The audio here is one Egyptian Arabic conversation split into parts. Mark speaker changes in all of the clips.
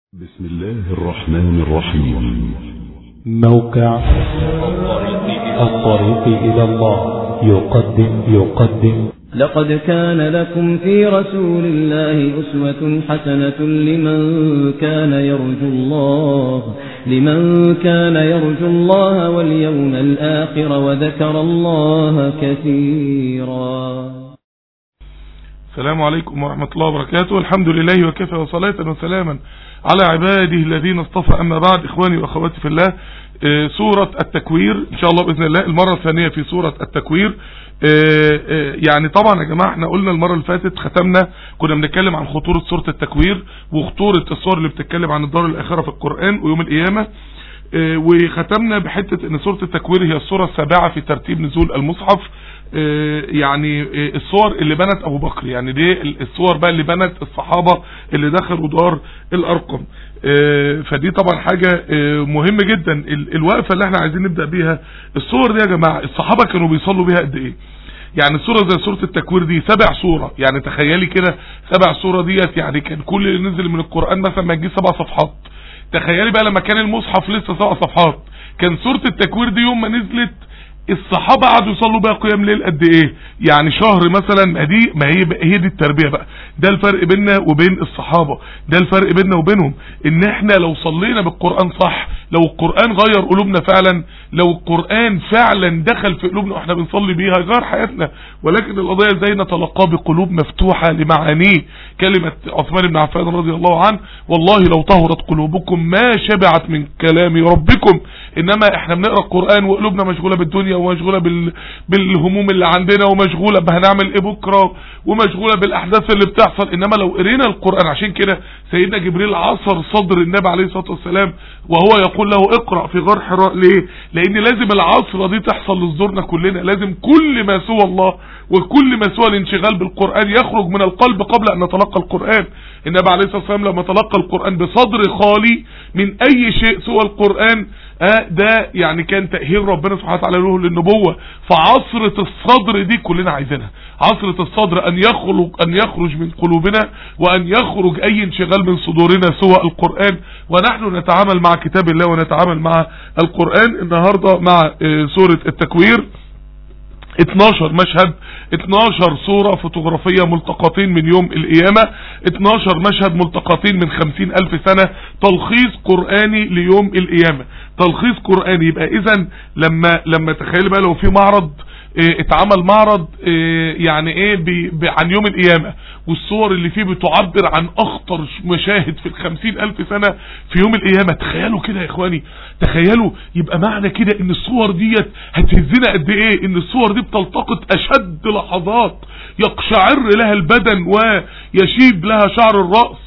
Speaker 1: بسم الله الرحمن الرحيم
Speaker 2: موقع الطريق إلى الله يقدم يقدم
Speaker 3: لقد كان لكم في رسول الله أسوة حسنة لمن كان يرجو الله لمن كان يرجو الله واليوم الآخر وذكر الله كثيرا
Speaker 4: السلام عليكم ورحمة الله وبركاته الحمد لله وكفى وصلاة وسلاما على عباده الذين اصطفى أما بعد إخواني وأخواتي في الله آه، سورة التكوير إن شاء الله بإذن الله المرة الثانية في سورة التكوير آه، آه، يعني طبعا يا جماعة احنا قلنا المرة اللي فاتت ختمنا كنا بنتكلم عن خطورة سورة التكوير وخطورة الصور اللي بتتكلم عن الدار الآخرة في القرآن ويوم القيامة آه، وختمنا بحتة ان سورة التكوير هي السورة السابعة في ترتيب نزول المصحف آه، يعني آه، الصور اللي بنت ابو بكر يعني دي الصور بقى اللي بنت الصحابة اللي دخلوا دار الارقم آه، فدي طبعا حاجة آه، مهمة جدا ال- الوقفة اللي احنا عايزين نبدأ بيها الصور دي يا جماعة الصحابة كانوا بيصلوا بيها قد ايه يعني سورة زي سورة التكوير دي سبع سورة يعني تخيلي كده سبع سورة ديت يعني كان كل اللي نزل من القرآن مثلا ما يجي سبع صفحات تخيلي بقى لما كان المصحف لسه سبع صفحات كان سورة التكوير دي يوم ما نزلت الصحابة قعدوا يصلوا بقى قيام ليل قد ايه يعني شهر مثلا ما دي ما هي هي دي التربية بقى ده الفرق بيننا وبين الصحابة ده الفرق بيننا وبينهم ان احنا لو صلينا بالقرآن صح لو القرآن غير قلوبنا فعلا لو القرآن فعلا دخل في قلوبنا واحنا بنصلي بيها غير حياتنا ولكن القضية ازاي نتلقاه بقلوب مفتوحة لمعانيه كلمة عثمان بن عفان رضي الله عنه والله لو طهرت قلوبكم ما شبعت من كلام ربكم انما احنا بنقرا القرآن وقلوبنا مشغولة بالدنيا ومشغولة بال... بالهموم اللي عندنا ومشغولة بهنعمل ايه بكرة ومشغولة بالاحداث اللي بتحصل انما لو قرينا القرآن عشان كده سيدنا جبريل عصر صدر النبي عليه الصلاة والسلام وهو يقول له اقرأ في غار حراء ليه لان لازم العصرة دي تحصل لصدورنا كلنا لازم كل ما سوى الله وكل ما سوى الانشغال بالقرآن يخرج من القلب قبل ان نتلقى القرآن النبي عليه الصلاة والسلام لما تلقى القرآن بصدر خالي من اي شيء سوى القرآن آه ده يعني كان تأهيل ربنا سبحانه وتعالى له للنبوة فعصرة الصدر دي كلنا عايزينها عصرة الصدر ان يخرج ان يخرج من قلوبنا وان يخرج اي انشغال من صدورنا سوى القرآن ونحن نتعامل مع كتاب الله ونتعامل مع القرآن النهاردة مع آه سورة التكوير 12 مشهد 12 صورة فوتوغرافية ملتقطين من يوم القيامة 12 مشهد ملتقطين من 50 ألف سنة تلخيص قرآني ليوم القيامة تلخيص قرآني يبقى إذا لما لما تخيل بقى لو في معرض اه اتعمل معرض اه يعني ايه بي بي عن يوم القيامة والصور اللي فيه بتعبر عن اخطر مشاهد في الخمسين الف سنة في يوم القيامة تخيلوا كده يا اخواني تخيلوا يبقى معنى كده ان الصور ديت هتهزنا قد ايه ان الصور دي بتلتقط اشد لحظات يقشعر لها البدن ويشيب لها شعر الرأس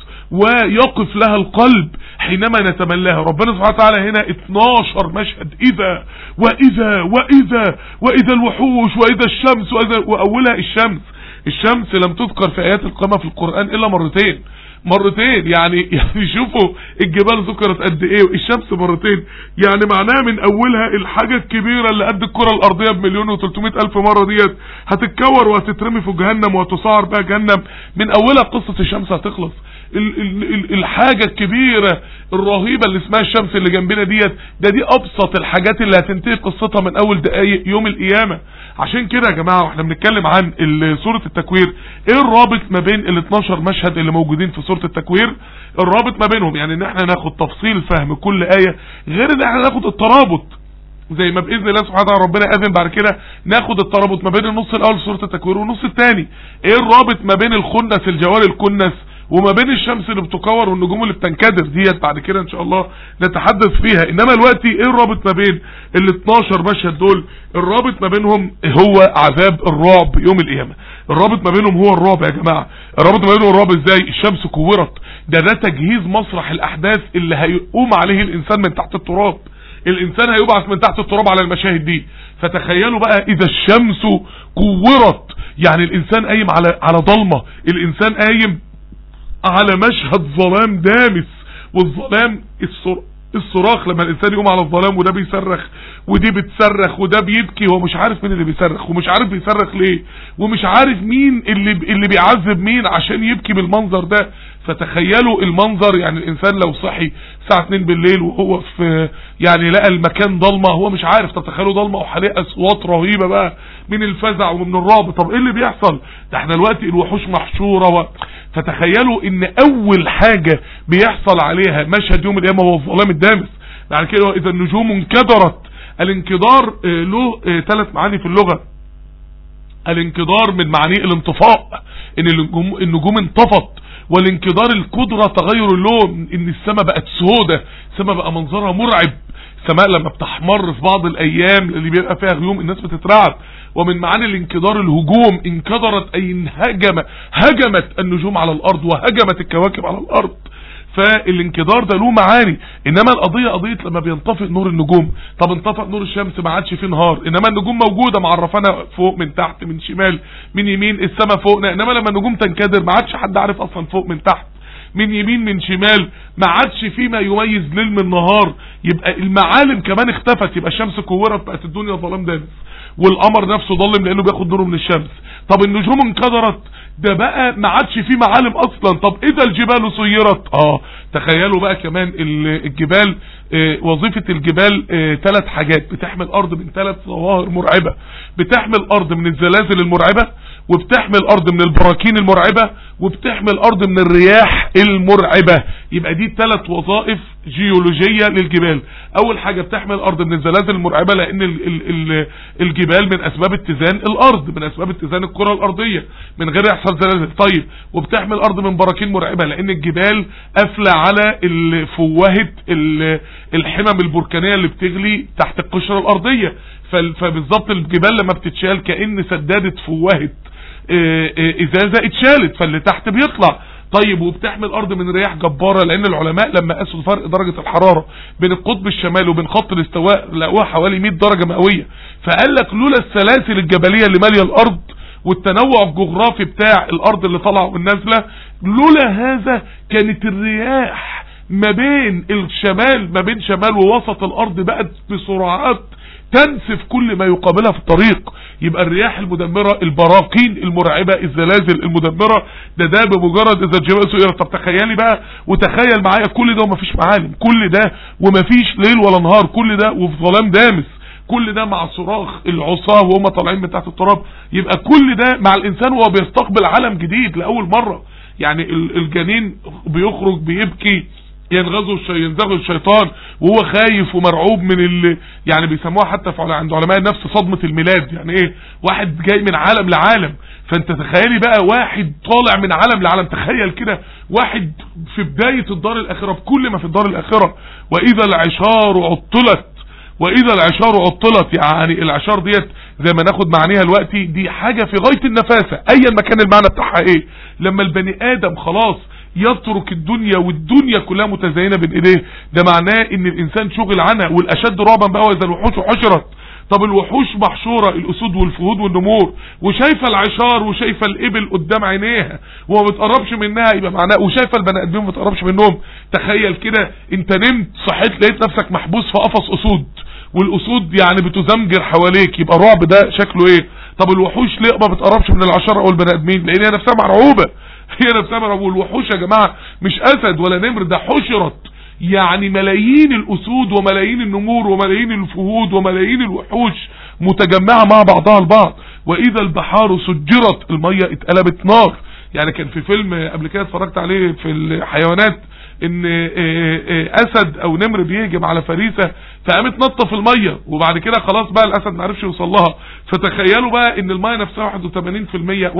Speaker 4: ويقف لها القلب حينما نتملاها ربنا سبحانه وتعالى هنا 12 مشهد إذا وإذا وإذا وإذا الوحوش وإذا الشمس وإذا وأولها الشمس الشمس لم تذكر في آيات القمة في القرآن إلا مرتين مرتين يعني يعني شوفوا الجبال ذكرت قد ايه والشمس مرتين يعني معناها من اولها الحاجة الكبيرة اللي قد الكرة الارضية بمليون وتلتمائة الف مرة ديت هتتكور وهتترمي في جهنم وهتسعر بها جهنم من اولها قصة الشمس هتخلص ال ال ال الحاجة الكبيرة الرهيبة اللي اسمها الشمس اللي جنبنا ديت ده دي ابسط الحاجات اللي هتنتهي قصتها من اول دقايق يوم القيامة عشان كده يا جماعة واحنا بنتكلم عن سورة التكوير ايه الرابط ما بين ال 12 مشهد اللي موجودين في سورة التكوير الرابط ما بينهم يعني ان احنا ناخد تفصيل فهم كل آية غير ان احنا ناخد الترابط زي ما باذن الله سبحانه وتعالى ربنا اذن بعد كده ناخد الترابط ما بين النص الاول في سوره التكوير والنص الثاني ايه الرابط ما بين الخنس الجوار الكنس وما بين الشمس اللي بتكور والنجوم اللي بتنكدر ديت بعد كده ان شاء الله نتحدث فيها انما دلوقتي ايه الرابط ما بين ال 12 مشهد دول الرابط ما بينهم هو عذاب الرعب يوم القيامه الرابط ما بينهم هو الرعب يا جماعه الرابط ما بينهم الرعب ازاي الشمس كورت ده ده تجهيز مسرح الاحداث اللي هيقوم عليه الانسان من تحت التراب الانسان هيبعث من تحت التراب على المشاهد دي فتخيلوا بقى اذا الشمس كورت يعني الانسان قايم على على ضلمه الانسان قايم على مشهد ظلام دامس والظلام الصر... الصراخ لما الانسان يقوم على الظلام وده بيصرخ ودي بتصرخ وده بيبكي هو مش عارف مين اللي بيصرخ ومش عارف بيصرخ ليه ومش عارف مين اللي اللي بيعذب مين عشان يبكي بالمنظر ده فتخيلوا المنظر يعني الانسان لو صحي الساعه 2 بالليل وهو في يعني لقى المكان ضلمه هو مش عارف طب تخيلوا ضلمه وحواليه اصوات رهيبه بقى من الفزع ومن الرعب طب ايه اللي بيحصل ده احنا دلوقتي الوحوش محشوره و... فتخيلوا ان اول حاجه بيحصل عليها مشهد يوم القيامه هو الظلام الدامس بعد كده اذا النجوم انكدرت الانكدار آه، له ثلاث معاني في اللغه الانكدار من معانيه الانطفاء ان النجوم, النجوم انطفت والانكدار القدرة تغير اللون ان السماء بقت سودة السماء بقى منظرها مرعب السماء لما بتحمر في بعض الايام اللي بيبقى فيها غيوم الناس بتترعب ومن معاني الانكدار الهجوم انكدرت اي انهجم هجمت النجوم على الارض وهجمت الكواكب على الارض فالانكدار ده له معاني انما القضية قضية لما بينطفئ نور النجوم طب انطفأ نور الشمس ما عادش فيه نهار انما النجوم موجودة معرفانا فوق من تحت من شمال من يمين السماء فوقنا انما لما النجوم تنكدر ما عادش حد عارف اصلا فوق من تحت من يمين من شمال ما عادش فيه ما يميز ليل من نهار يبقى المعالم كمان اختفت يبقى الشمس كورت بقت الدنيا ظلام دامس والقمر نفسه ضلم لانه بياخد نوره من الشمس طب النجوم انكدرت ده بقى ما عادش فيه معالم اصلا طب اذا الجبال سيرت اه تخيلوا بقى كمان ال- الجبال آه، وظيفة الجبال ثلاث حاجات بتحمي الارض من ثلاث ظواهر مرعبة بتحمي الارض من الزلازل المرعبة وبتحمي الارض من البراكين المرعبة وبتحمي الارض من الرياح المرعبة يبقى دي ثلاث وظائف جيولوجية للجبال اول حاجة بتحمي الارض من الزلازل المرعبة لان ال ال ال الجبال من اسباب اتزان الارض من اسباب اتزان الكرة الارضية من غير يحصل زلازل طيب وبتحمي الارض من براكين مرعبة لان الجبال قافلة على ال- فوهة ال- الحمم البركانية اللي بتغلي تحت القشرة الارضية فال- فبالظبط الجبال لما بتتشال كأن سدادة فوهة اه، اه، ازازة اتشالت فاللي تحت بيطلع طيب وبتحمي الارض من رياح جبارة لان العلماء لما قاسوا فرق درجة الحرارة بين القطب الشمالي وبين خط الاستواء لقوها حوالي 100 درجة مئوية فقال لك لولا السلاسل الجبلية اللي مالية الارض والتنوع الجغرافي بتاع الارض اللي طالعه والنازله لولا هذا كانت الرياح ما بين الشمال ما بين شمال ووسط الارض بقت بسرعات تنسف كل ما يقابلها في الطريق يبقى الرياح المدمرة البراكين المرعبة الزلازل المدمرة ده ده بمجرد اذا الجبال سئرت طب تخيلي بقى وتخيل معايا كل ده ومفيش معالم كل ده ومفيش ليل ولا نهار كل ده وفي ظلام دامس كل ده مع صراخ العصاه وهم طالعين من تحت التراب يبقى كل ده مع الانسان وهو بيستقبل عالم جديد لاول مره يعني ال- الجنين بيخرج بيبكي ينغزه الشي... ينزغه الشيطان وهو خايف ومرعوب من ال... يعني بيسموها حتى في عل- عند علماء النفس صدمة الميلاد يعني ايه واحد جاي من عالم لعالم فانت تخيلي بقى واحد طالع من عالم لعالم تخيل كده واحد في بداية الدار الاخرة بكل ما في الدار الاخرة واذا العشار عطلت واذا العشار عطلت يعني العشار ديت زي ما ناخد معنيها دلوقتي دي حاجة في غاية النفاسة ايا ما كان المعنى بتاعها ايه لما البني ادم خلاص يترك الدنيا والدنيا كلها متزينة بين ايديه ده معناه ان الانسان شغل عنها والاشد رعبا بقى واذا الوحوش حشرت طب الوحوش محشورة الاسود والفهود والنمور وشايفة العشار وشايفة الابل قدام عينيها وما بتقربش منها يبقى معناه وشايفة البني ادمين ما بتقربش منهم تخيل كده انت نمت صحيت لقيت نفسك محبوس في قفص اسود والاسود يعني بتزمجر حواليك يبقى الرعب ده شكله ايه طب الوحوش ليه ما بتقربش من العشرة او البني ادمين لان هي نفسها مرعوبة هي نفسها مرعوبة والوحوش يا جماعة مش اسد ولا نمر ده حشرت يعني ملايين الاسود وملايين النمور وملايين الفهود وملايين الوحوش متجمعة مع بعضها البعض واذا البحار سجرت المية اتقلبت نار يعني كان في فيلم قبل كده اتفرجت عليه في الحيوانات ان آه، آه، اسد او نمر بيهجم على فريسة فقامت نطة في المية وبعد كده خلاص بقى الاسد ما عرفش يوصل لها فتخيلوا بقى ان المية نفسها 81%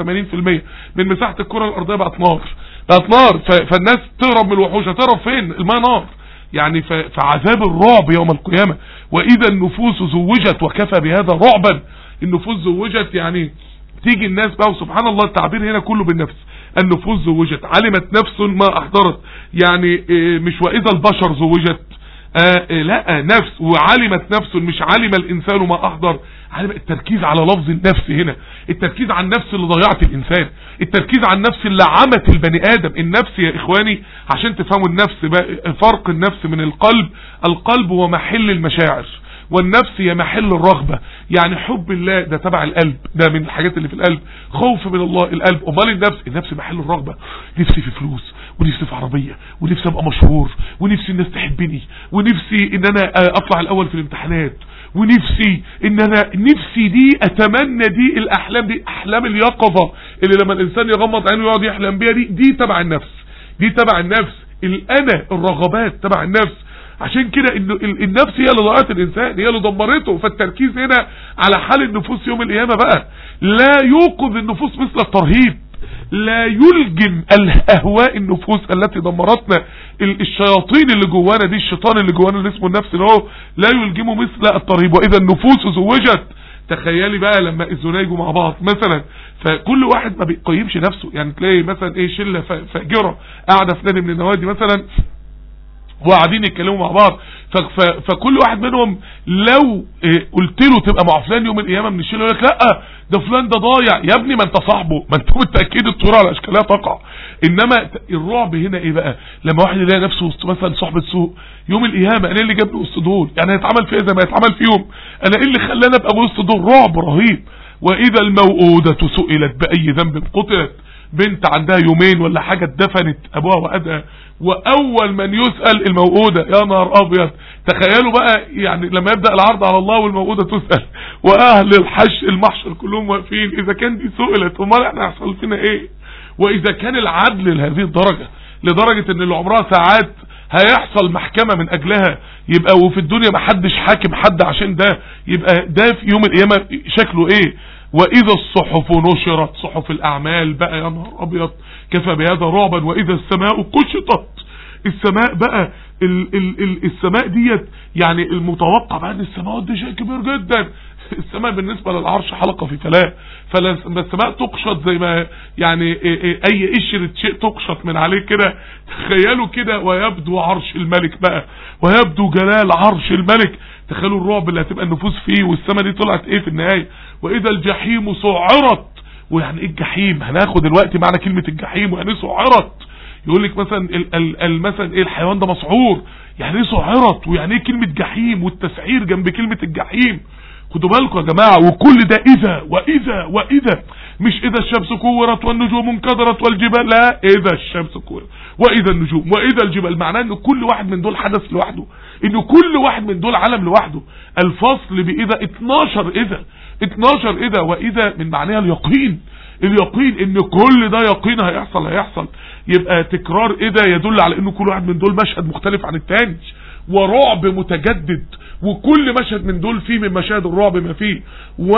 Speaker 4: 81% من مساحة الكرة الارضية بقت نار بقت نار ف- فالناس تهرب من الوحوش هتهرب فين المية نار يعني ف- فعذاب الرعب يوم القيامة واذا النفوس زوجت وكفى بهذا رعبا النفوس زوجت يعني تيجي الناس بقى وسبحان الله التعبير هنا كله بالنفس النفوس زوجت علمت نفس ما احضرت يعني إيه، مش واذا البشر زوجت آه آه، لا نفس وعلمت نفس مش علم الانسان ما احضر علم التركيز على لفظ النفس هنا التركيز على النفس اللي ضيعت الانسان التركيز على النفس اللي عمت البني ادم النفس يا اخواني عشان تفهموا النفس بقى فرق النفس من القلب القلب هو محل المشاعر والنفس هي محل الرغبة يعني حب الله ده تبع القلب ده من الحاجات اللي في القلب خوف من الله القلب امال النفس النفس محل الرغبة نفسي في فلوس ونفسي في عربية ونفسي ابقى مشهور ونفسي الناس تحبني ونفسي ان انا اطلع الاول في الامتحانات ونفسي ان انا نفسي دي اتمنى دي الاحلام دي احلام اليقظة اللي لما الانسان يغمض عينه ويقعد يحلم بيها دي دي تبع النفس دي تبع النفس الانا الرغبات تبع النفس عشان كده انه النفس هي اللي ضيعت الانسان هي اللي دمرته فالتركيز هنا على حال النفوس يوم القيامه بقى لا يوقظ النفوس مثل الترهيب لا يلجم الاهواء النفوس التي دمرتنا الشياطين اللي جوانا دي الشيطان اللي جوانا اللي اسمه النفس اللي هو لا يلجمه مثل الترهيب واذا النفوس زوجت تخيلي بقى لما الزنا يجوا مع بعض مثلا فكل واحد ما بيقيمش نفسه يعني تلاقي مثلا ايه شله فاجره قاعده في نادي من النوادي مثلا وقاعدين يتكلموا مع بعض فكل واحد منهم لو قلت له تبقى مع فلان يوم القيامه من الشله يقول لك لا ده فلان ده ضايع يا ابني ما انت صاحبه ما انت بالتاكيد الطيور على اشكالها تقع انما الرعب هنا ايه بقى لما واحد يلاقي نفسه وسط مثلا صاحبه سوق يوم القيامه انا اللي جابني وسط دول يعني هيتعمل فيا زي ما هيتعمل فيهم انا ايه اللي خلاني ابقى وسط دول رعب رهيب واذا الموءوده سئلت باي ذنب قتلت بنت عندها يومين ولا حاجة اتدفنت ابوها وأدها واول من يسأل الموؤودة يا نهار ابيض تخيلوا بقى يعني لما يبدأ العرض على الله والموؤودة تسأل واهل الحش المحشر كلهم واقفين اذا كان دي سئلت امال احنا هيحصل فينا ايه واذا كان العدل لهذه الدرجة لدرجة ان اللي عمرها ساعات هيحصل محكمة من اجلها يبقى وفي الدنيا محدش حاكم حد عشان ده يبقى ده في يوم القيامة شكله ايه واذا الصحف نشرت صحف الاعمال بقى يا نهار ابيض كفى بهذا رعبا واذا السماء كشطت السماء بقى ال ال ال السماء ديت يعني المتوقع بقى ان السماوات دي شيء كبير جدا السماء بالنسبة للعرش حلقة في فلاة فلما السماء تقشط زي ما يعني اي قشرة شيء تقشط من عليه كده تخيلوا كده ويبدو عرش الملك بقى ويبدو جلال عرش الملك تخيلوا الرعب اللي هتبقى النفوس فيه والسماء دي طلعت ايه في النهاية واذا الجحيم سعرت ويعني ايه الجحيم هناخد دلوقتي معنى كلمة الجحيم ويعني سعرت يقول لك مثلا ال ال ال مثلا ايه الحيوان ده مسعور يعني ايه سعرت ويعني ايه كلمة جحيم والتسعير جنب كلمة الجحيم خدوا بالكم يا جماعة وكل ده اذا واذا واذا مش اذا الشمس كورت والنجوم انكدرت والجبال لا اذا الشمس كورت واذا النجوم واذا الجبال معناه ان كل واحد من دول حدث لوحده ان كل واحد من دول عالم لوحده الفصل باذا 12 اذا 12 اذا واذا من معناها اليقين اليقين ان كل ده يقين هيحصل هيحصل يبقى تكرار اذا يدل على ان كل واحد من دول مشهد مختلف عن التاني ورعب متجدد وكل مشهد من دول فيه من مشاهد الرعب ما فيه و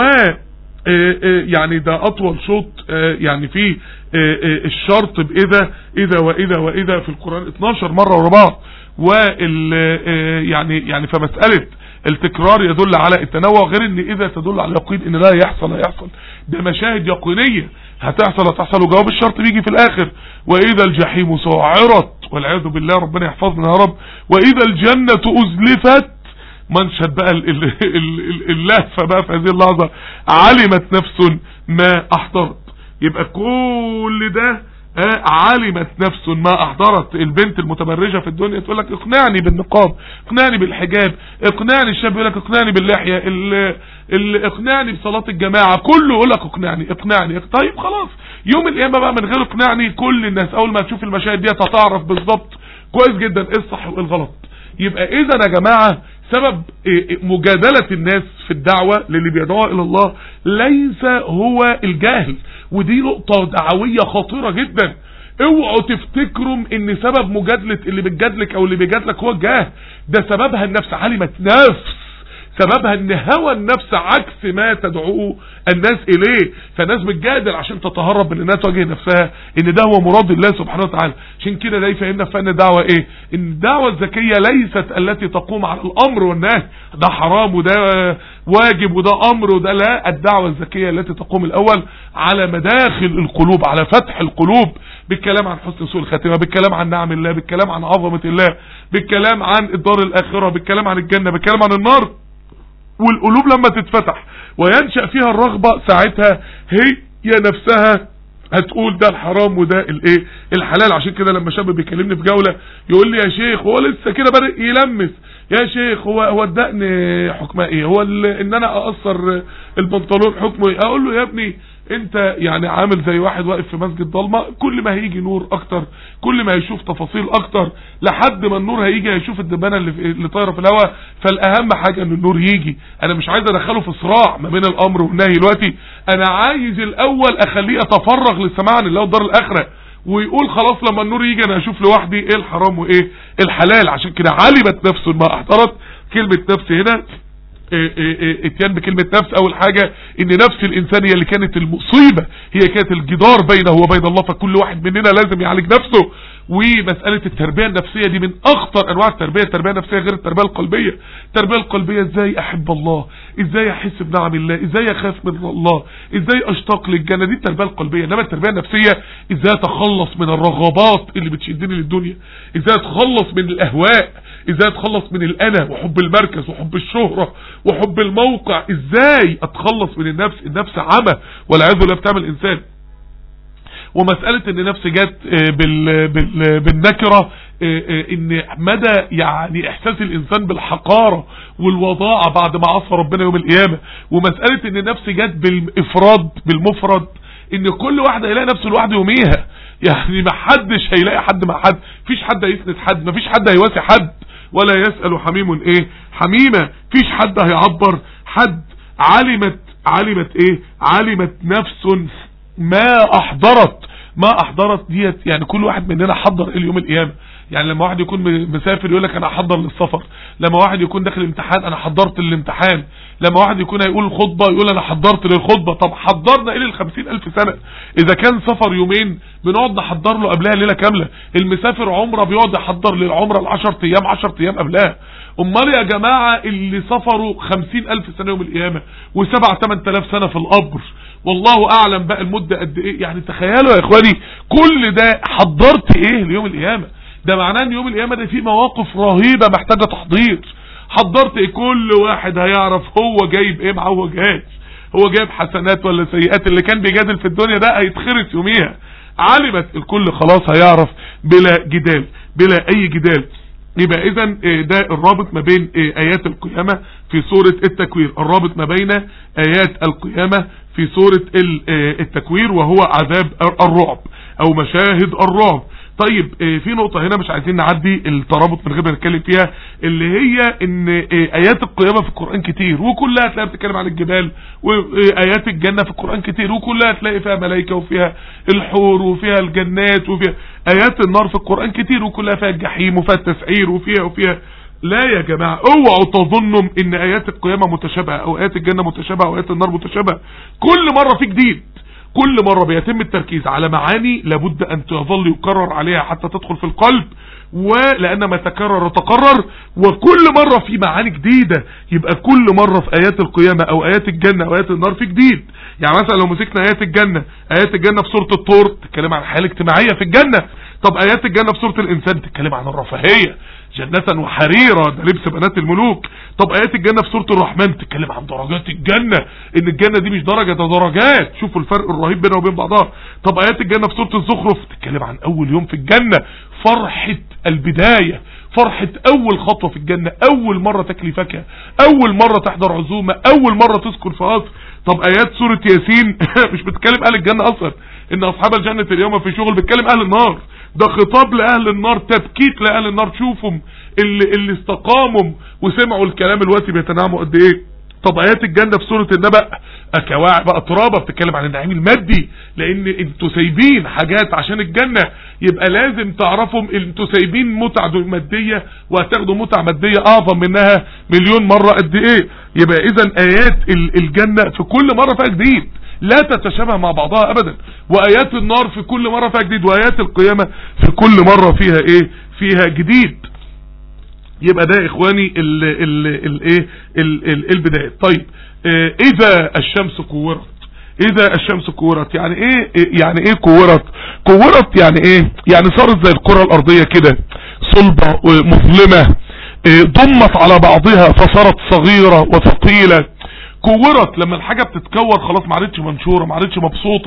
Speaker 4: يعني ده اطول شوط يعني فيه الشرط باذا اذا واذا واذا في القرآن 12 مرة ورا بعض وال يعني يعني فمسألة التكرار يدل على التنوع غير ان اذا تدل على اليقين ان لا يحصل هيحصل ده مشاهد يقينية هتحصل هتحصل وجواب الشرط بيجي في الاخر واذا الجحيم سعرت والعياذ بالله ربنا يحفظنا يا رب واذا الجنة ازلفت منشد بقى اللهفة بقى في هذه اللحظة علمت نفس ما احضرت يبقى كل ده علمت نفس ما احضرت البنت المتبرجة في الدنيا تقول لك اقنعني بالنقاب اقنعني بالحجاب اقنعني الشاب يقول لك اقنعني باللحية ال ال اقنعني بصلاة الجماعة كله يقول لك اقنعني اقنعني طيب خلاص يوم القيامة بقى من غير اقنعني كل الناس اول ما تشوف المشاهد دي هتعرف بالظبط كويس جدا ايه الصح وايه الغلط يبقى اذا يا جماعة سبب مجادلة الناس في الدعوة للي بيدعوا الى الله ليس هو الجاهل ودي نقطة دعوية خطيرة جدا اوعوا تفتكروا ان سبب مجادلة اللي بتجادلك او اللي بيجادلك هو الجاه ده سببها النفس علمت نفس سببها ان هوى النفس عكس ما تدعوه الناس اليه فالناس بتجادل عشان تتهرب من انها تواجه نفسها ان ده هو مراد الله سبحانه وتعالى عشان كده ده يفهمنا فن الدعوة ايه ان الدعوة الذكية ليست التي تقوم على الامر والنهي ده حرام وده واجب وده امر وده لا الدعوة الذكية التي تقوم الاول على مداخل القلوب على فتح القلوب بالكلام عن حسن سوء الخاتمة بالكلام عن نعم الله بالكلام عن عظمة الله بالكلام عن الدار الاخرة بالكلام عن الجنة بالكلام عن النار والقلوب لما تتفتح وينشأ فيها الرغبة ساعتها هي نفسها هتقول ده الحرام وده الايه الحلال عشان كده لما شاب بيكلمني في جولة يقول لي يا شيخ هو لسه كده بدأ يلمس يا شيخ هو هو الدقن حكمه ايه هو ال- ان انا اقصر البنطلون حكمه ايه اقول له يا ابني انت يعني عامل زي واحد واقف في مسجد ضلمه كل ما هيجي نور اكتر كل ما هيشوف تفاصيل اكتر لحد ما النور هيجي هيشوف الدبانه اللي, في اللي طايره في الهواء فالاهم حاجه ان النور يجي انا مش عايز ادخله في صراع ما بين الامر والنهي دلوقتي انا عايز الاول اخليه يتفرغ للسماع عن الله والدار الاخره ويقول خلاص لما النور يجي انا اشوف لوحدي ايه الحرام وايه الحلال عشان كده علمت نفسه ما احضرت كلمه نفس هنا إيه إيه إيه اتيان بكلمة نفس اول حاجة ان نفس الانسان هي اللي كانت المصيبة هي كانت الجدار بينه وبين الله فكل واحد مننا لازم يعالج نفسه ومسألة التربية النفسية دي من اخطر انواع التربية التربية النفسية غير التربية القلبية التربية القلبية ازاي احب الله ازاي احس بنعم الله ازاي اخاف من الله ازاي اشتاق للجنة دي التربية القلبية انما التربية النفسية ازاي اتخلص من الرغبات اللي بتشدني للدنيا ازاي اتخلص من الاهواء ازاي اتخلص من الانا وحب المركز وحب الشهرة وحب الموقع ازاي اتخلص من النفس النفس عمى والعياذ بالله بتعمل انسان ومسألة ان نفس جت آه، بال بال بالنكرة آه، آه، ان مدى يعني احساس الانسان بالحقارة والوضاعة بعد ما عصى ربنا يوم القيامة ومسألة ان نفس جت بالافراد بالمفرد ان كل واحد هيلاقي نفسه لوحده يوميها يعني ما حدش هيلاقي حد مع حد فيش حد هيسند حد ما فيش حد هيواسي حد ولا يسأل حميم ايه حميمة فيش حد هيعبر حد علمت علمت ايه علمت نفس ما احضرت ما احضرت ديت يعني كل واحد مننا حضر ايه اليوم القيامه يعني لما واحد يكون م- مسافر يقول لك انا هحضر للسفر لما واحد يكون داخل امتحان انا حضرت للامتحان لما واحد يكون هيقول خطبه يقول انا حضرت للخطبه طب حضرنا ايه للخمسين الف سنه اذا كان سفر يومين بنقعد نحضر له قبلها ليله كامله المسافر عمره بيقعد يحضر للعمره العشر ايام عشر ايام قبلها امال يا جماعه اللي سفروا خمسين الف سنه يوم القيامه وسبع تمن تلاف سنه في القبر والله اعلم بقى المدة قد ايه يعني تخيلوا يا اخواني كل ده حضرت ايه ليوم القيامة ده معناه ان يوم القيامة ده فيه مواقف رهيبة محتاجة تحضير حضرت ايه كل واحد هيعرف هو جايب ايه معاه هو جاهز هو جايب حسنات ولا سيئات اللي كان بيجادل في الدنيا ده هيتخرس يوميها علمت الكل خلاص هيعرف بلا جدال بلا اي جدال يبقى اذا ده الرابط ما بين آه، ايات القيامة في سورة التكوير الرابط ما بين ايات القيامة في سورة ال- آه، التكوير وهو عذاب الرعب او مشاهد الرعب طيب آه، في نقطة هنا مش عايزين نعدي الترابط من غير ما نتكلم فيها اللي هي ان آه، ايات القيامة في القرآن كتير وكلها تلاقي بتتكلم عن الجبال وايات الجنة في القرآن كتير وكلها تلاقي فيها ملائكة وفيها الحور وفيها الجنات وفيها ايات النار في القرآن كتير وكلها فيها الجحيم وفيها التسعير وفيها وفيها لا يا جماعة اوعوا تظنوا ان ايات القيامة متشابهة او ايات الجنة متشابهة او ايات النار متشابهة كل مرة في جديد كل مرة بيتم التركيز على معاني لابد ان تظل يكرر عليها حتى تدخل في القلب ولان ما تكرر تقرر وكل مرة في معاني جديدة يبقى كل مرة في ايات القيامة او ايات الجنة او ايات النار في جديد يعني مثلا لو مسكنا ايات الجنة ايات الجنة في سورة الطور تتكلم عن الحياة الاجتماعية في الجنة طب ايات الجنة في سورة الانسان تتكلم عن الرفاهية جنة وحريرة ده لبس بنات الملوك طب ايات الجنة في سورة الرحمن تتكلم عن درجات الجنة ان الجنة دي مش درجة ده درجات شوفوا الفرق الرهيب بينها وبين بعضها طب ايات الجنة في سورة الزخرف تتكلم عن اول يوم في الجنة فرحة البداية فرحة اول خطوة في الجنة اول مرة تاكلي فاكهة اول مرة تحضر عزومة اول مرة تسكن في قصر طب ايات سورة ياسين مش بتكلم اهل الجنة اصلا ان اصحاب الجنة اليوم في شغل بتكلم اهل النار ده خطاب لاهل النار تبكيت لاهل النار شوفهم اللي, اللي استقاموا وسمعوا الكلام الوقت بيتنعموا قد ايه طب ايات الجنة في سورة النبأ كواعب بقى ترابة بتتكلم عن النعيم المادي لان انتوا سايبين حاجات عشان الجنة يبقى لازم تعرفهم انتوا سايبين متع مادية وهتاخدوا متع مادية اعظم منها مليون مرة قد ايه يبقى اذا ايات ال- الجنة في كل مرة فيها جديد لا تتشابه مع بعضها ابدا وايات النار في كل مرة فيها جديد وايات القيامة في كل مرة فيها ايه فيها جديد يبقى ده يا اخواني ال ال ال ايه ال ال البداية طيب آه، اذا الشمس كورت اذا الشمس كورت يعني ايه يعني ايه كورت كورت يعني ايه يعني صارت زي الكرة الارضية كده صلبة ومظلمة آه، ضمت على بعضها فصارت صغيرة وثقيلة كورت لما الحاجة بتتكور خلاص ما عادتش منشورة ما عادتش مبسوطة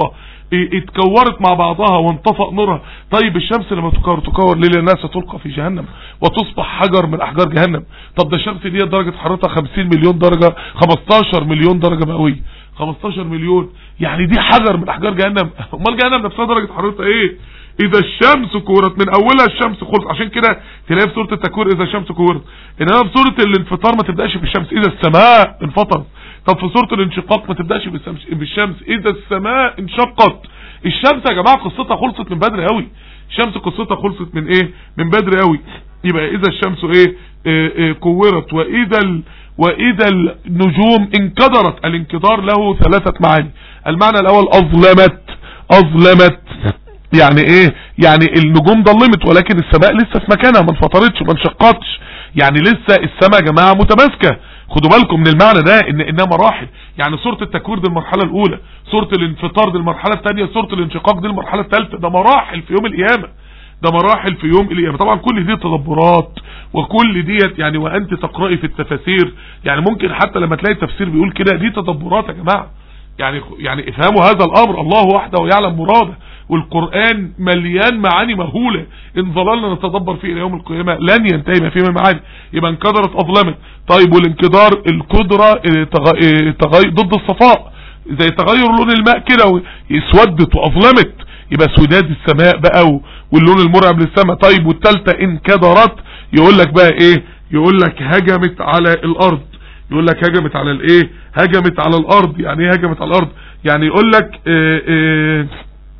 Speaker 4: اه، اتكورت مع بعضها وانطفأ نورها طيب الشمس لما تكور تكور ليه لانها ستلقى في جهنم وتصبح حجر من احجار جهنم طب ده الشمس دي درجة حرارتها 50 مليون درجة 15 مليون درجة مئوية 15 مليون يعني دي حجر من احجار جهنم امال جهنم نفسها درجة حرارتها ايه اذا الشمس كورت من اولها الشمس خلص عشان كده تلاقي في سورة التكوير اذا الشمس كورت انما في سورة الانفطار ما تبدأش بالشمس اذا السماء انفطرت طب في سورة الانشقاق ما تبدأش بالشمس بالشمس اذا السماء انشقت الشمس يا جماعة قصتها خلصت من بدري قوي الشمس قصتها خلصت من ايه من بدري قوي يبقى اذا الشمس ايه, إيه, إيه كورت واذا ال واذا النجوم انكدرت الانكدار له ثلاثة معاني المعنى الاول اظلمت اظلمت يعني ايه يعني النجوم ضلمت ولكن السماء لسه في مكانها ما انفطرتش ما انشقتش يعني لسه السماء يا جماعه متماسكه خدوا بالكم من المعنى ده ان انها مراحل يعني سوره التكوير دي المرحله الاولى سوره الانفطار دي المرحله الثانيه سوره الانشقاق دي المرحله الثالثه ده مراحل في يوم القيامه ده مراحل في يوم القيامه طبعا كل دي تدبرات وكل ديت يعني وانت تقراي في التفاسير يعني ممكن حتى لما تلاقي تفسير بيقول كده دي تدبرات يا جماعه يعني يعني افهموا هذا الامر الله وحده يعلم مراده والقرآن مليان معاني مهولة ان ظللنا نتدبر فيه الى يوم القيامة لن ينتهي ما فيه من معاني يبقى انكدرت اظلمت طيب والانكدار القدرة تغ... تغي... ضد الصفاء زي تغير لون الماء كده اسودت واظلمت يبقى سوداد السماء بقى واللون المرعب للسماء طيب والتالتة انكدرت يقول لك بقى ايه يقول لك هجمت على الارض يقول لك هجمت على الايه هجمت على الارض يعني ايه هجمت على الارض يعني يقول لك اه اه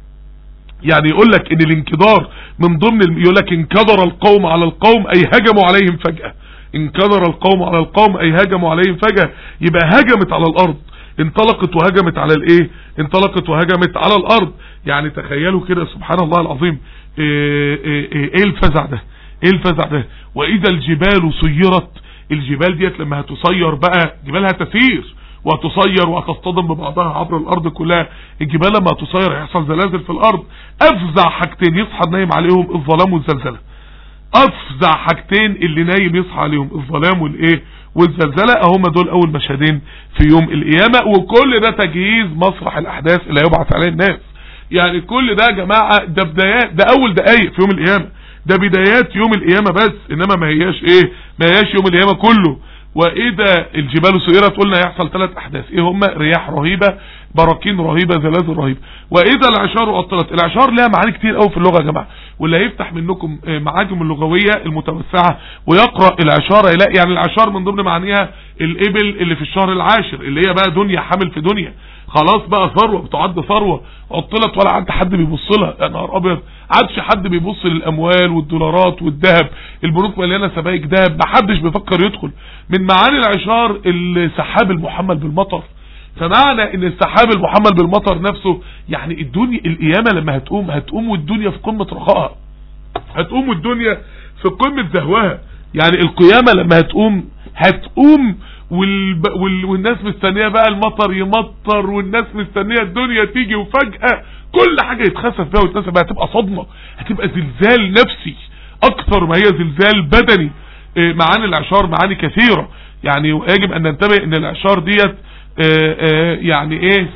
Speaker 4: يعني يقول لك ان الانكدار من ضمن يقول لك انكدر القوم على القوم اي هجموا عليهم فجأة انكدر القوم على القوم اي هجموا عليهم فجأة يبقى هجمت على الارض انطلقت وهجمت على الايه انطلقت وهجمت على الارض يعني تخيلوا كده سبحان الله العظيم ايه, ايه, ايه, ايه الفزع ده ايه الفزع ده واذا الجبال سيرت الجبال ديت لما هتصير بقى جبالها تسير وهتصير وهتصطدم ببعضها عبر الارض كلها الجبال لما هتصير هيحصل زلازل في الارض افزع حاجتين يصحى النايم عليهم الظلام والزلزلة افزع حاجتين اللي نايم يصحى عليهم الظلام والايه والزلزلة هم دول اول مشهدين في يوم القيامة وكل ده تجهيز مسرح الاحداث اللي هيبعث عليه الناس يعني كل ده يا جماعة ده بدايات ده اول دقايق في يوم القيامة ده بدايات يوم القيامة بس انما ما هياش ايه ما هياش يوم القيامة كله واذا الجبال سئرت قلنا يحصل ثلاث احداث ايه هم رياح رهيبة براكين رهيبة زلازل رهيبة واذا العشار اطلت العشار لها معاني كتير قوي في اللغة يا جماعة واللي هيفتح منكم معاجم اللغوية المتوسعة ويقرأ العشار يلاقي يعني العشار من ضمن معانيها الابل اللي في الشهر العاشر اللي هي بقى دنيا حامل في دنيا خلاص بقى ثروة بتعد ثروة عطلت ولا عد حد بيبص لها يا نهار ابيض عادش حد بيبص للاموال والدولارات والذهب البنوك مليانه سبائك ذهب ما حدش بيفكر يدخل من معاني العشار السحاب المحمل بالمطر فمعنى ان السحاب المحمل بالمطر نفسه يعني الدنيا القيامه لما هتقوم هتقوم والدنيا في قمه رخائها هتقوم والدنيا في قمه زهوها يعني القيامه لما هتقوم هتقوم والب... وال... والناس مستنيه بقى المطر يمطر والناس مستنيه الدنيا تيجي وفجأة كل حاجة يتخسف فيها ويتنسف بقى هتبقى صدمة هتبقى زلزال نفسي اكثر ما هي زلزال بدني إيه معاني العشار معاني كثيرة يعني يجب ان ننتبه ان العشار ديت إيه إيه يعني ايه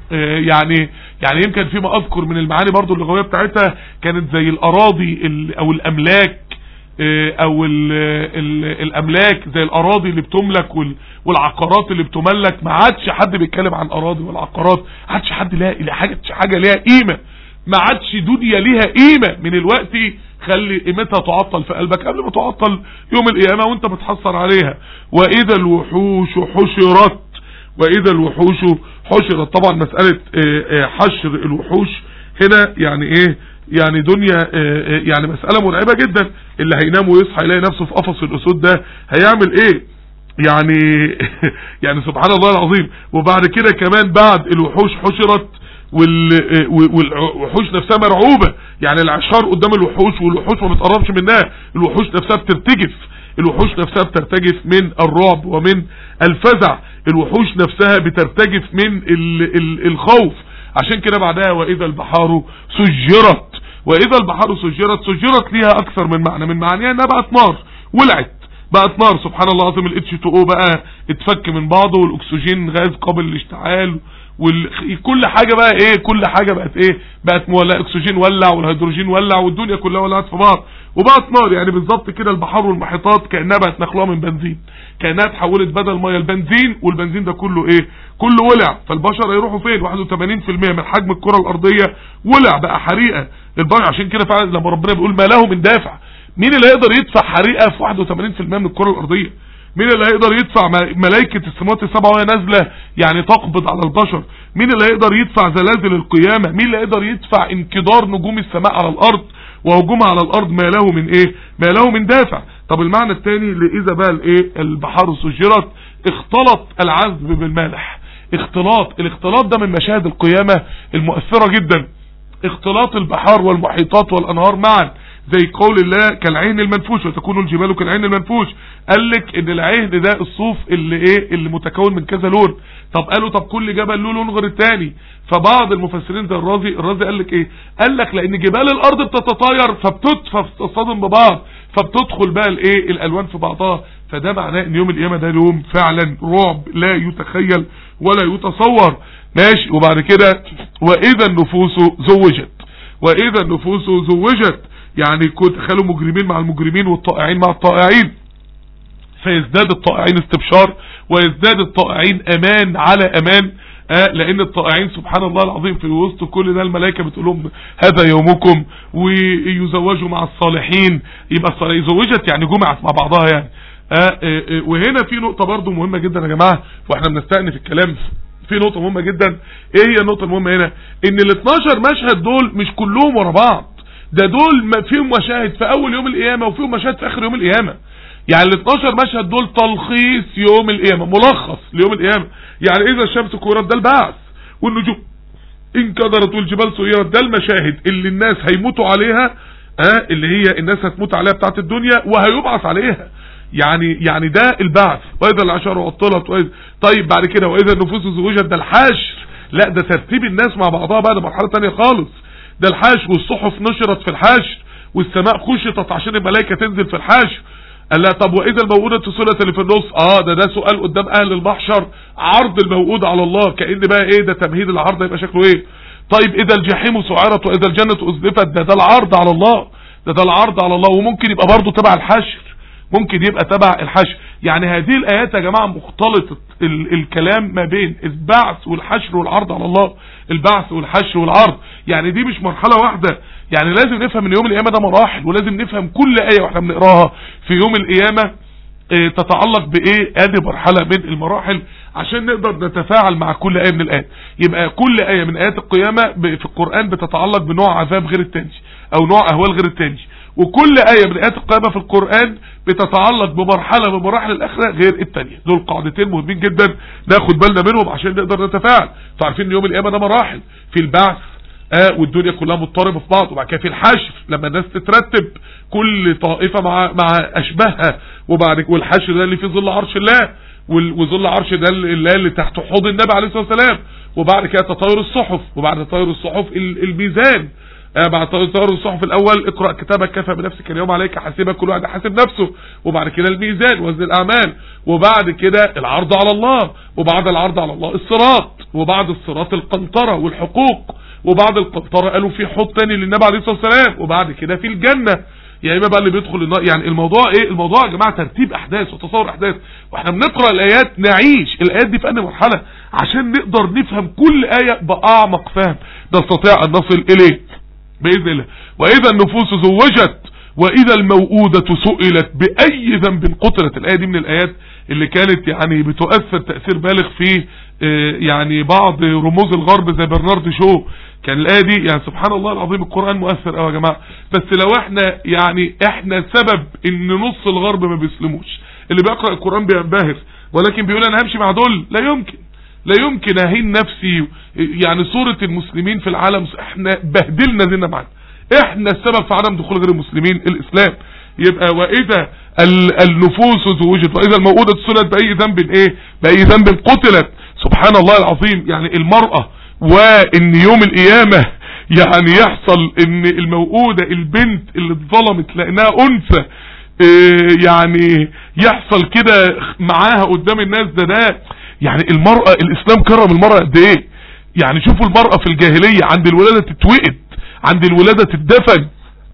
Speaker 4: يعني يعني يمكن فيما اذكر من المعاني برضو اللغوية بتاعتها كانت زي الاراضي او الاملاك او ال ال الاملاك زي الاراضي اللي بتملك والعقارات اللي بتملك ما عادش حد بيتكلم عن اراضي والعقارات ما عادش حد لها حاجه حاجه ليها قيمه ما عادش دنيا ليها قيمه من الوقت خلي قيمتها تعطل في قلبك قبل ما تعطل يوم القيامه وانت بتحصل عليها واذا الوحوش حشرت واذا الوحوش حشرت طبعا مساله حشر الوحوش هنا يعني ايه يعني دنيا يعني مسألة مرعبة جدا اللي هينام ويصحى يلاقي نفسه في قفص الأسود ده هيعمل ايه يعني يعني سبحان الله العظيم وبعد كده كمان بعد الوحوش حشرت والوحوش نفسها مرعوبة يعني العشار قدام الوحوش والوحوش ما بتقربش منها الوحوش نفسها بترتجف الوحوش نفسها بترتجف من الرعب ومن الفزع الوحوش نفسها بترتجف من الخوف عشان كده بعدها واذا البحار سجرت واذا البحار سجرت سجرت ليها اكثر من معنى من معانيها انها بقت نار ولعت بقت نار سبحان الله العظيم الاتش 2 او بقى اتفك من بعضه والاكسجين غاز قابل للاشتعال وكل حاجة بقى ايه كل حاجة بقت ايه بقت مولع اكسجين ولع والهيدروجين ولع والدنيا كلها ولعت في بعض وبقت نار يعني بالظبط كده البحار والمحيطات كانها بقت مخلوقه من بنزين كانها اتحولت بدل ميه البنزين والبنزين ده كله ايه كله ولع فالبشر هيروحوا فين 81% من حجم الكره الارضيه ولع بقى حريقه البشر عشان كده فعلا لما ربنا بيقول ما له من دافع مين اللي هيقدر يدفع حريقه في 81% من الكره الارضيه مين اللي هيقدر يدفع ملائكة السماوات السبعة وهي نازلة يعني تقبض على البشر مين اللي هيقدر يدفع زلازل القيامة مين اللي هيقدر يدفع انكدار نجوم السماء على الارض وهجومها على الارض ما له من ايه ما له من دافع طب المعنى الثاني لاذا بقى الايه البحار سجرت اختلط العذب بالمالح اختلاط الاختلاط ده من مشاهد القيامة المؤثرة جدا اختلاط البحار والمحيطات والانهار معا زي قول الله كالعين المنفوش وتكون الجبال كالعين المنفوش قال لك ان العين ده الصوف اللي ايه اللي متكون من كذا لون طب قالوا طب كل جبل له لون غير التاني فبعض المفسرين زي الرازي الرازي قال لك ايه قال لك لان جبال الارض بتتطاير فبتت فبتصطدم ببعض فبتدخل بقى الايه الالوان في بعضها فده معناه ان يوم القيامه ده يوم فعلا رعب لا يتخيل ولا يتصور ماشي وبعد كده واذا النفوس زوجت واذا النفوس زوجت يعني كنت تخيلوا مجرمين مع المجرمين والطائعين مع الطائعين فيزداد الطائعين استبشار ويزداد الطائعين امان على امان آه لان الطائعين سبحان الله العظيم في وسط كل ده الملائكه بتقول لهم هذا يومكم ويزوجوا مع الصالحين يبقى الصالحين زوجت يعني جمعت مع بعضها يعني آه آه آه وهنا في نقطه برضو مهمه جدا يا جماعه واحنا بنستأنف الكلام في نقطه مهمه جدا ايه هي النقطه المهمه هنا ان ال 12 مشهد دول مش كلهم ورا بعض ده دول فيهم مشاهد في اول يوم القيامة وفيهم مشاهد في اخر يوم القيامة يعني ال 12 مشهد دول تلخيص يوم القيامة ملخص ليوم القيامة يعني اذا الشمس كورت ده البعث والنجوم انكدرت والجبال سيرت ده المشاهد اللي الناس هيموتوا عليها ها اللي هي الناس هتموت عليها بتاعت الدنيا وهيبعث عليها يعني يعني ده البعث واذا العشر عطلت وإذا طيب بعد كده واذا النفوس زوجت ده الحشر لا ده ترتيب الناس مع بعضها بقى ده مرحله ثانيه خالص ده الحشر والصحف نشرت في الحشر والسماء خشطت عشان الملائكة تنزل في الحشر قال لها طب واذا الموءودة سئلت اللي في النص اه ده ده سؤال قدام اهل المحشر عرض الموءود على الله كأن بقى ايه ده تمهيد العرض يبقى شكله ايه طيب اذا الجحيم سعرت واذا الجنة ازلفت ده ده العرض على الله ده ده العرض على الله وممكن يبقى برضه تبع الحشر ممكن يبقى تبع الحشر يعني هذه الايات يا جماعة مختلطة ال الكلام ما بين البعث والحشر والعرض على الله البعث والحشر والعرض يعني دي مش مرحلة واحدة يعني لازم نفهم ان يوم القيامة ده مراحل ولازم نفهم كل اية واحنا بنقراها في يوم القيامة اه تتعلق بايه ادي مرحلة من المراحل عشان نقدر نتفاعل مع كل اية من الايات يبقى كل اية من ايات القيامة في القرآن بتتعلق بنوع عذاب غير التاني او نوع اهوال غير التاني وكل آية من آيات القيامة في القرآن بتتعلق بمرحلة من مراحل الآخرة غير التانية دول قاعدتين مهمين جدا ناخد بالنا منهم عشان نقدر نتفاعل فعارفين ان يوم القيامة ده مراحل في البعث آه والدنيا كلها مضطربة في بعض وبعد كده في الحشر لما الناس تترتب كل طائفة مع مع أشباهها وبعد والحشر ده اللي فيه ظل عرش الله وظل عرش ده الله اللي تحت حوض النبي عليه الصلاة والسلام وبعد كده تطاير الصحف وبعد تطاير الصحف الميزان بعد تطور الصحف الاول اقرأ كتابك كفى بنفسك اليوم عليك حاسبك كل واحد حاسب نفسه وبعد كده الميزان وزن الاعمال وبعد كده العرض على الله وبعد العرض على الله الصراط وبعد الصراط القنطرة والحقوق وبعد القنطرة قالوا في حوض تاني للنبي عليه الصلاة والسلام وبعد كده في الجنة يا اما بقى اللي بيدخل النار يعني الموضوع ايه الموضوع يا جماعه ترتيب احداث وتصور احداث واحنا بنقرا الايات نعيش الايات دي في انهي مرحله عشان نقدر نفهم كل ايه باعمق فهم نستطيع ان نصل اليه بإذن الله وإذا النفوس زوجت وإذا الموؤودة سئلت بأي ذنب قتلت الآية دي من الآيات اللي كانت يعني بتؤثر تأثير بالغ في يعني بعض رموز الغرب زي برنارد شو كان الآية دي يعني سبحان الله العظيم القرآن مؤثر قوي يا جماعة بس لو احنا يعني احنا سبب ان نص الغرب ما بيسلموش اللي بيقرأ القرآن بينبهر ولكن بيقول انا همشي مع دول لا يمكن لا يمكن اهين نفسي يعني صورة المسلمين في العالم احنا بهدلنا زينا معنا احنا السبب في عدم دخول غير المسلمين الاسلام يبقى واذا النفوس زوجت واذا الموءودة سلت باي ذنب ايه باي ذنب قتلت سبحان الله العظيم يعني المرأة وان يوم القيامة يعني يحصل ان الموءودة البنت اللي اتظلمت لانها انثى إيه يعني يحصل كده معاها قدام الناس ده ده يعني المرأة الاسلام كرم المرأة قد ايه يعني شوفوا المرأة في الجاهلية عند الولادة تتوقد عند الولادة تدفن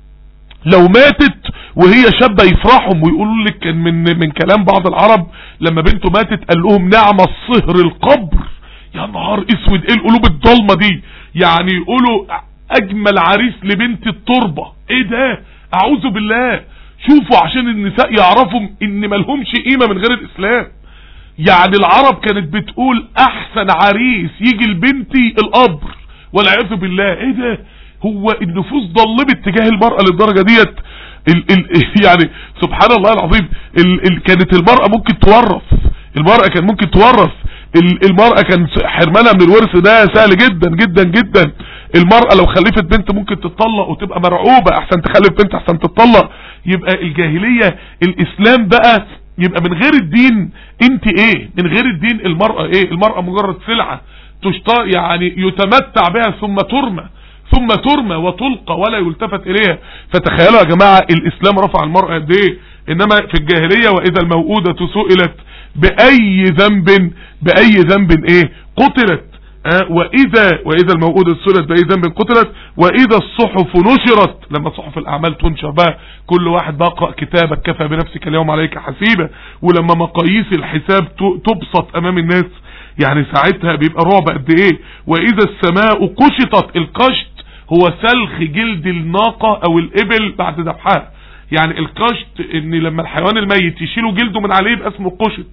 Speaker 4: لو ماتت وهي شابة يفرحهم ويقولوا لك كان من من كلام بعض العرب لما بنته ماتت قال لهم نعم الصهر القبر يا نهار اسود ايه القلوب الضلمة دي يعني يقولوا اجمل عريس لبنت التربة ايه ده اعوذ بالله شوفوا عشان النساء يعرفوا ان ملهمش قيمة من غير الاسلام يعني العرب كانت بتقول احسن عريس يجي لبنتي القبر والعياذ بالله ايه ده هو النفوس ضلمت تجاه المرأة للدرجة ديت ال ال يعني سبحان الله العظيم ال ال كانت المرأة ممكن تورث المرأة كان ممكن تورث ال المرأة كان حرمانها من الورث ده سهل جدا جدا جدا المرأة لو خلفت بنت ممكن تتطلق وتبقى مرعوبة احسن تخلف بنت احسن تتطلق يبقى الجاهلية الاسلام بقى يبقى من غير الدين انت ايه من غير الدين المرأة ايه المرأة مجرد سلعة تشتى يعني يتمتع بها ثم ترمى ثم ترمى وتلقى ولا يلتفت اليها فتخيلوا يا جماعة الاسلام رفع المرأة قد ايه انما في الجاهلية واذا الموءودة سئلت باي ذنب باي ذنب ايه قتلت أه واذا واذا الموءودة سئلت باي ذنب قتلت واذا الصحف نشرت لما صحف الاعمال تنشر بقى كل واحد بقى اقرا كتابك كفى بنفسك اليوم عليك حسيبة ولما مقاييس الحساب تبسط امام الناس يعني ساعتها بيبقى رعب قد ايه واذا السماء قشطت القشط هو سلخ جلد الناقة او الابل بعد ذبحها يعني القشط ان لما الحيوان الميت يشيلوا جلده من عليه يبقى اسمه قشط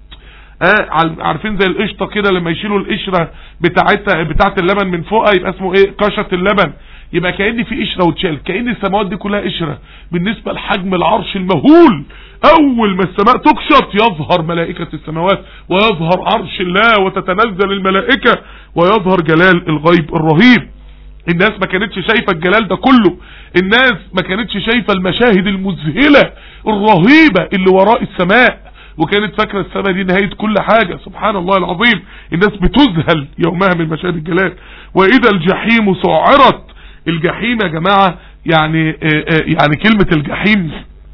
Speaker 4: آه عارفين زي القشطه كده لما يشيلوا القشره بتاعتها بتاعه اللبن من فوقها يبقى اسمه ايه قشط اللبن يبقى كأن في قشره وتشال كأن السماوات دي كلها قشره بالنسبه لحجم العرش المهول اول ما السماء تقشط يظهر ملائكه السماوات ويظهر عرش الله وتتنزل الملائكه ويظهر جلال الغيب الرهيب الناس ما كانتش شايفة الجلال ده كله الناس ما كانتش شايفة المشاهد المذهلة الرهيبة اللي وراء السماء وكانت فاكرة السماء دي نهاية كل حاجة سبحان الله العظيم الناس بتذهل يومها من مشاهد الجلال واذا الجحيم سعرت الجحيم يا جماعة يعني يعني كلمة الجحيم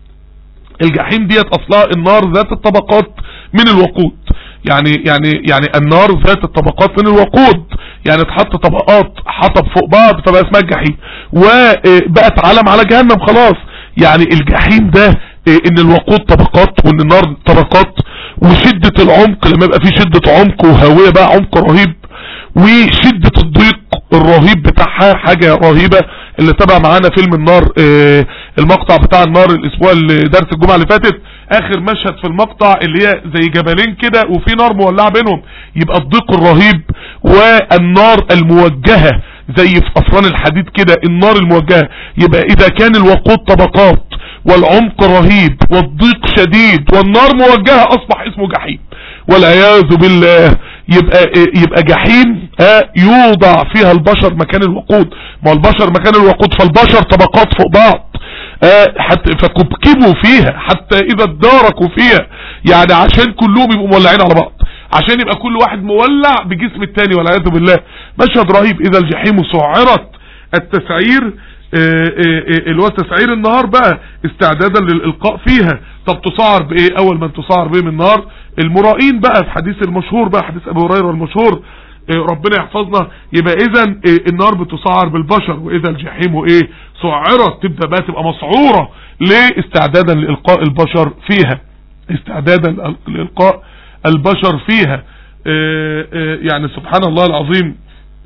Speaker 4: الجحيم ديت اصلها النار ذات الطبقات من الوقود يعني يعني يعني النار ذات الطبقات من الوقود يعني تحط طبقات حطب فوق بعض فبقى اسمها الجحيم وبقت علم على جهنم خلاص يعني الجحيم ده ان الوقود طبقات وان النار طبقات وشدة العمق لما يبقى في شدة عمق وهوية بقى عمق رهيب وشدة الضيق الرهيب بتاعها حاجة رهيبة اللي تبع معانا فيلم النار اه المقطع بتاع النار الاسبوع اللي درس الجمعة اللي فاتت اخر مشهد في المقطع اللي هي زي جبلين كده وفي نار مولعة بينهم يبقى الضيق الرهيب والنار الموجهة زي في افران الحديد كده النار الموجهة يبقى اذا كان الوقود طبقات والعمق رهيب والضيق شديد والنار موجهة اصبح اسمه جحيم والعياذ بالله يبقى يبقى جحيم ها يوضع فيها البشر مكان الوقود ما البشر مكان الوقود فالبشر طبقات فوق بعض حتى فكبكبوا فيها حتى اذا اداركوا فيها يعني عشان كلهم يبقوا مولعين على بعض عشان يبقى كل واحد مولع بجسم التاني والعياذ بالله مشهد رهيب اذا الجحيم سعرت التسعير اللي هو تسعير النهار بقى استعدادا للالقاء فيها طب تسعر بايه اول من تسعر به من النار المرائين بقى في حديث المشهور بقى حديث ابو هريره المشهور ربنا يحفظنا يبقى اذا النار بتسعر بالبشر واذا الجحيم ايه سعرت تبدا بقى تبقى مسعوره ليه استعدادا لالقاء البشر فيها استعدادا لالقاء البشر فيها يعني سبحان الله العظيم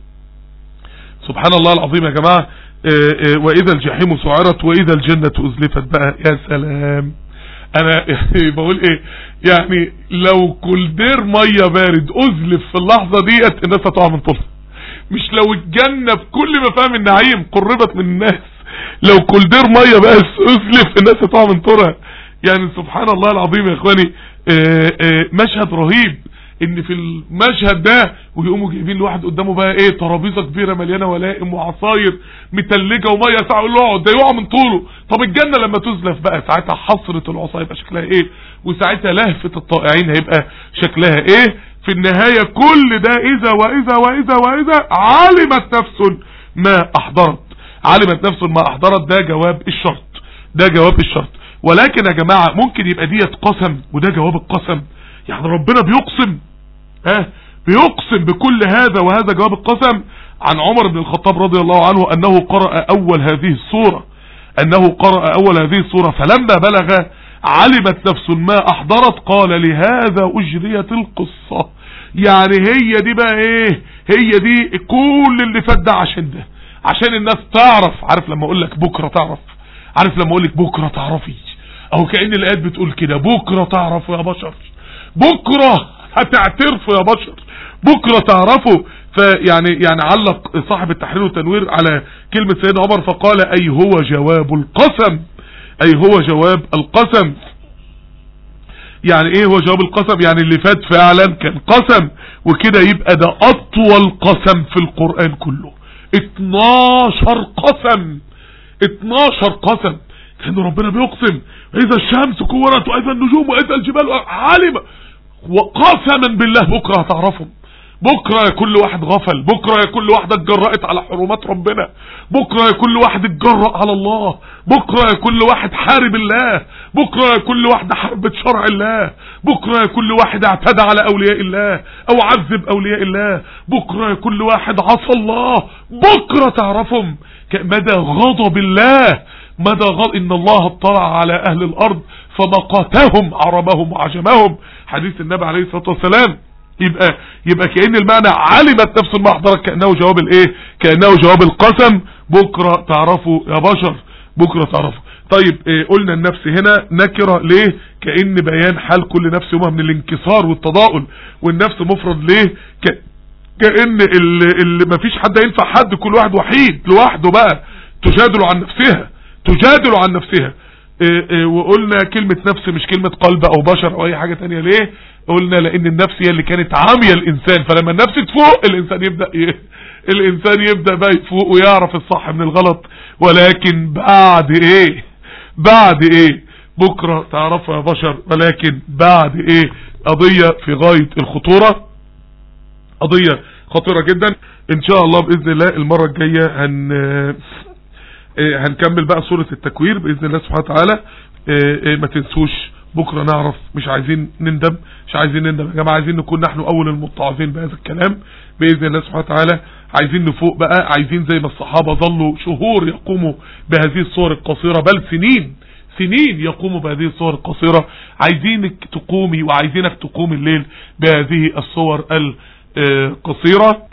Speaker 4: سبحان الله العظيم يا جماعه واذا الجحيم سعرت واذا الجنه ازلفت بقى يا سلام انا بقول ايه يعني لو كولدير ميه بارد ازلف في اللحظه ديت الناس هتقع من طولها مش لو الجنه بكل مفاهيم النعيم قربت من الناس لو كولدير ميه بس ازلف الناس هتقع من طولها يعني سبحان الله العظيم يا اخواني آآ آآ مشهد رهيب ان في المشهد ده ويقوموا جايبين لواحد قدامه بقى ايه ترابيزه كبيره مليانه ولائم وعصاير متلجه وميه ساعه يقول له اقعد ده يقع من طوله طب الجنه لما تزلف بقى ساعتها حصره العصا يبقى شكلها ايه وساعتها لهفه الطائعين هيبقى شكلها ايه في النهايه كل ده اذا واذا واذا واذا علمت نفس ما احضرت علمت نفس ما احضرت ده جواب الشرط ده جواب الشرط ولكن يا جماعة ممكن يبقى ديت قسم وده جواب القسم يعني ربنا بيقسم ها بيقسم بكل هذا وهذا جواب القسم عن عمر بن الخطاب رضي الله عنه انه قرأ اول هذه السورة انه قرأ اول هذه السورة فلما بلغ علمت نفس ما احضرت قال لهذا اجريت القصة يعني هي دي بقى ايه هي دي كل اللي فات ده عشان ده عشان الناس تعرف عارف لما اقول لك بكرة تعرف عارف لما اقول لك بكرة تعرفي او كأن الايات بتقول كده بكرة تعرفوا يا بشر بكرة هتعترفوا يا بشر بكرة تعرفوا فيعني يعني علق صاحب التحرير والتنوير على كلمة سيدنا عمر فقال اي هو جواب القسم اي هو جواب القسم يعني ايه هو جواب القسم يعني اللي فات فعلا كان قسم وكده يبقى ده اطول قسم في القرآن كله 12 قسم 12 قسم كان ربنا بيقسم اذا الشمس كورت واذا النجوم واذا الجبال علم وقسما بالله بكره هتعرفهم بكرة يا كل واحد غفل بكرة يا كل واحدة اتجرأت على حرمات ربنا بكرة يا كل واحد اتجرأ على الله بكرة يا كل واحد حارب الله بكرة يا كل واحدة حربت شرع الله بكرة يا كل واحد اعتدى على اولياء الله او عذب اولياء الله بكرة يا كل واحد عصى الله بكرة تعرفهم مدى غضب الله مدى غضب ان الله اطلع على اهل الارض فمقاتهم عربهم وعجمهم حديث النبي عليه الصلاة والسلام يبقى يبقى كأن المعنى علمت نفس المحضرة كأنه جواب الايه كأنه جواب القسم بكرة تعرفوا يا بشر بكرة تعرفوا طيب إيه قلنا النفس هنا نكرة ليه كأن بيان حال كل نفس يومها من الانكسار والتضاؤل والنفس مفرد ليه ك... كأن اللي, اللي مفيش حد ينفع حد كل واحد وحيد لوحده بقى تجادل عن نفسها تجادل عن نفسها إيه إيه وقلنا كلمة نفس مش كلمة قلب او بشر او اي حاجة تانية ليه قلنا لان النفس هي اللي كانت عامية الانسان فلما النفس تفوق الانسان يبدأ ي... الانسان يبدأ بقى يفوق ويعرف الصح من الغلط ولكن بعد ايه بعد ايه بكرة تعرفوا يا بشر ولكن بعد ايه قضية في غاية الخطورة قضية خطيرة جدا ان شاء الله باذن الله المرة الجاية هن هنكمل بقى سورة التكوير بإذن الله سبحانه وتعالى ما تنسوش بكرة نعرف مش عايزين نندم مش عايزين نندم يا جماعة عايزين نكون نحن أول المتعظين بهذا الكلام بإذن الله سبحانه وتعالى عايزين نفوق بقى عايزين زي ما الصحابة ظلوا شهور يقوموا بهذه الصور القصيرة بل سنين سنين يقوموا بهذه الصور القصيرة عايزينك تقومي وعايزينك تقوم الليل بهذه الصور القصيرة